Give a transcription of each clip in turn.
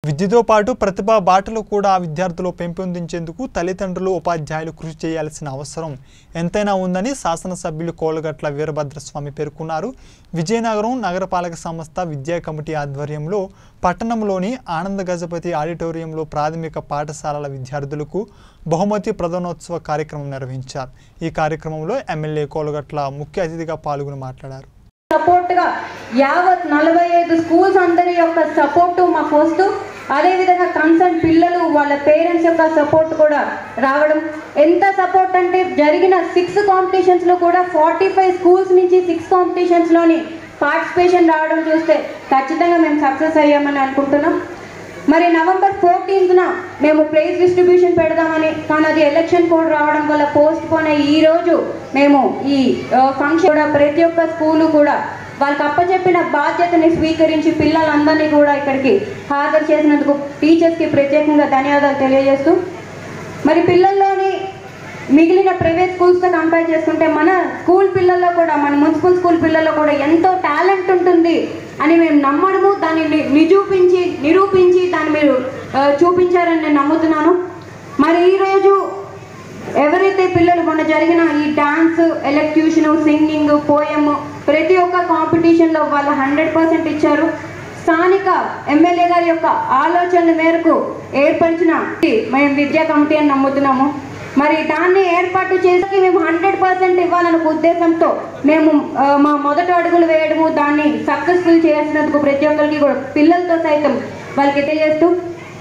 విద్యతో పాటు ప్రతిభా బాటలు కూడా విద్యార్థులు పెంపొందించేందుకు తల్లిదండ్రులు ఉపాధ్యాయులు కృషి చేయాల్సిన అవసరం ఎంతైనా ఉందని శాసనసభ్యులు కోలగట్ల వీరభద్రస్వామి పేర్కొన్నారు విజయనగరం నగరపాలక సంస్థ విద్యా కమిటీ ఆధ్వర్యంలో పట్టణంలోని ఆనంద గజపతి ఆడిటోరియంలో ప్రాథమిక పాఠశాలల విద్యార్థులకు బహుమతి ప్రధానోత్సవ కార్యక్రమం నిర్వహించారు ఈ కార్యక్రమంలో ఎమ్మెల్యే కోలగట్ల ముఖ్య అతిథిగా పాల్గొని మాట్లాడారు సపోర్ట్ గా యావత్ నలభై ఐదు స్కూల్స్ అందరి యొక్క సపోర్టు మాకు వస్తూ అదేవిధంగా కన్సర్న్ పిల్లలు వాళ్ళ పేరెంట్స్ యొక్క సపోర్ట్ కూడా రావడం ఎంత సపోర్ట్ అంటే జరిగిన సిక్స్ కాంపిటీషన్స్లో కూడా ఫార్టీ ఫైవ్ స్కూల్స్ నుంచి సిక్స్ కాంపిటీషన్స్లోని పార్టిసిపేషన్ రావడం చూస్తే ఖచ్చితంగా మేము సక్సెస్ అయ్యామని అనుకుంటున్నాం మరి నవంబర్ ఫోర్టీన్త్న మేము ప్లేస్ డిస్ట్రిబ్యూషన్ పెడదామని కానీ అది ఎలక్షన్ కోడ్ రావడం వల్ల పోస్ట్ పోన్ అయ్యి ఈ రోజు మేము ఈ ఫంక్షన్ కూడా ప్రతి ఒక్క స్కూలు కూడా వాళ్ళకి అప్పచెప్పిన బాధ్యతని స్వీకరించి పిల్లలందరినీ కూడా ఇక్కడికి హాజరు చేసినందుకు టీచర్స్కి ప్రత్యేకంగా ధన్యవాదాలు తెలియజేస్తూ మరి పిల్లల్లోని మిగిలిన ప్రైవేట్ స్కూల్స్తో కంపేర్ చేసుకుంటే మన స్కూల్ పిల్లల్లో కూడా మన మున్సిపల్ స్కూల్ పిల్లల్లో కూడా ఎంతో టాలెంట్ ఉంటుంది అని మేము నమ్మడము దాన్ని ని- నిరూపించి నిరూపించి దాన్ని మీరు ఆ, చూపించారని నేను నమ్ముతున్నాను మరి ఈరోజు ఎవరైతే పిల్లలు మొన్న జరిగిన ఈ డాన్స్ ఎలక్ట్యూషన్ సింగింగ్ పోయమ్ ప్రతి ఒక్క కాంపిటీషన్లో వాళ్ళు హండ్రెడ్ పర్సెంట్ ఇచ్చారు స్థానిక ఎమ్మెల్యే గారి యొక్క ఆలోచనల మేరకు ఏర్పరిచిన మేము విద్యా కమిటీ అని నమ్ముతున్నాము మరి దాన్ని ఏర్పాటు చేసి మేము హండ్రెడ్ పర్సెంట్ ఇవ్వాలనే ఉద్దేశంతో మేము ఆ, మా మొదటి అడుగులు వేయడము దాన్ని సక్సెస్ఫుల్ చేసినందుకు ప్రతి ఒక్కరికి కూడా పిల్లలతో సైతం వాళ్ళకి తెలియజేస్తూ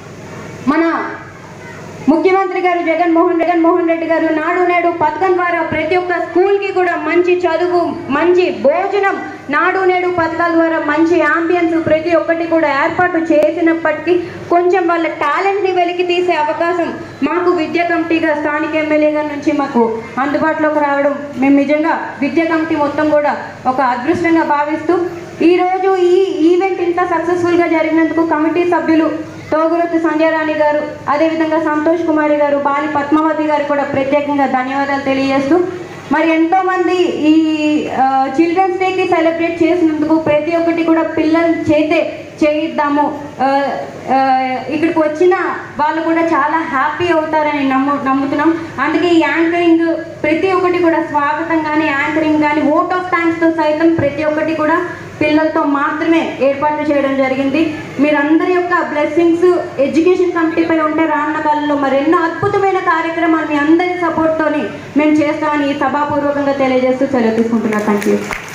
మన ముఖ్యమంత్రి గారు జగన్మోహన్ జగన్మోహన్ రెడ్డి గారు నాడు నేడు పథకం ద్వారా ప్రతి ఒక్క స్కూల్కి కూడా మంచి చదువు మంచి భోజనం నాడు నేడు పథకాల ద్వారా మంచి ఆంబియన్స్ ప్రతి ఒక్కటి కూడా ఏర్పాటు చేసినప్పటికీ కొంచెం వాళ్ళ టాలెంట్ని వెలికి తీసే అవకాశం మాకు విద్యా కమిటీగా స్థానిక ఎమ్మెల్యే గారి నుంచి మాకు అందుబాటులోకి రావడం మేము నిజంగా విద్యా కమిటీ మొత్తం కూడా ఒక అదృష్టంగా భావిస్తూ ఈరోజు ఈ ఈవెంట్ ఇంత సక్సెస్ఫుల్గా జరిగినందుకు కమిటీ సభ్యులు తోగురొత్తి సంజయరాణి గారు అదేవిధంగా సంతోష్ కుమారి గారు బాలి పద్మావతి గారు కూడా ప్రత్యేకంగా ధన్యవాదాలు తెలియజేస్తూ మరి ఎంతో మంది ఈ చిల్డ్రన్స్ డేకి సెలబ్రేట్ చేసినందుకు ప్రతి ఒక్కటి కూడా పిల్లల చేతే చేయిద్దాము ఆ, ఆ, ఇక్కడికి వచ్చిన వాళ్ళు కూడా చాలా హ్యాపీ అవుతారని నమ్ము నమ్ముతున్నాం అందుకే ఈ యాంకరింగ్ ప్రతి ఒక్కటి కూడా స్వాగతం కానీ యాంకరింగ్ కానీ ఓట్ ఆఫ్ థ్యాంక్స్తో సైతం ప్రతి ఒక్కటి కూడా పిల్లలతో మాత్రమే ఏర్పాటు చేయడం జరిగింది మీరందరి యొక్క బ్లెస్సింగ్స్ ఎడ్యుకేషన్ కమిటీపై ఉంటే రానున్న కాలంలో మరెన్నో అద్భుతమైన కార్యక్రమాలు మీ అందరి సపోర్ట్తోని మేము చేస్తామని ఈ సభాపూర్వకంగా తెలియజేస్తూ సెలవు తీసుకుంటున్నాను థ్యాంక్ యూ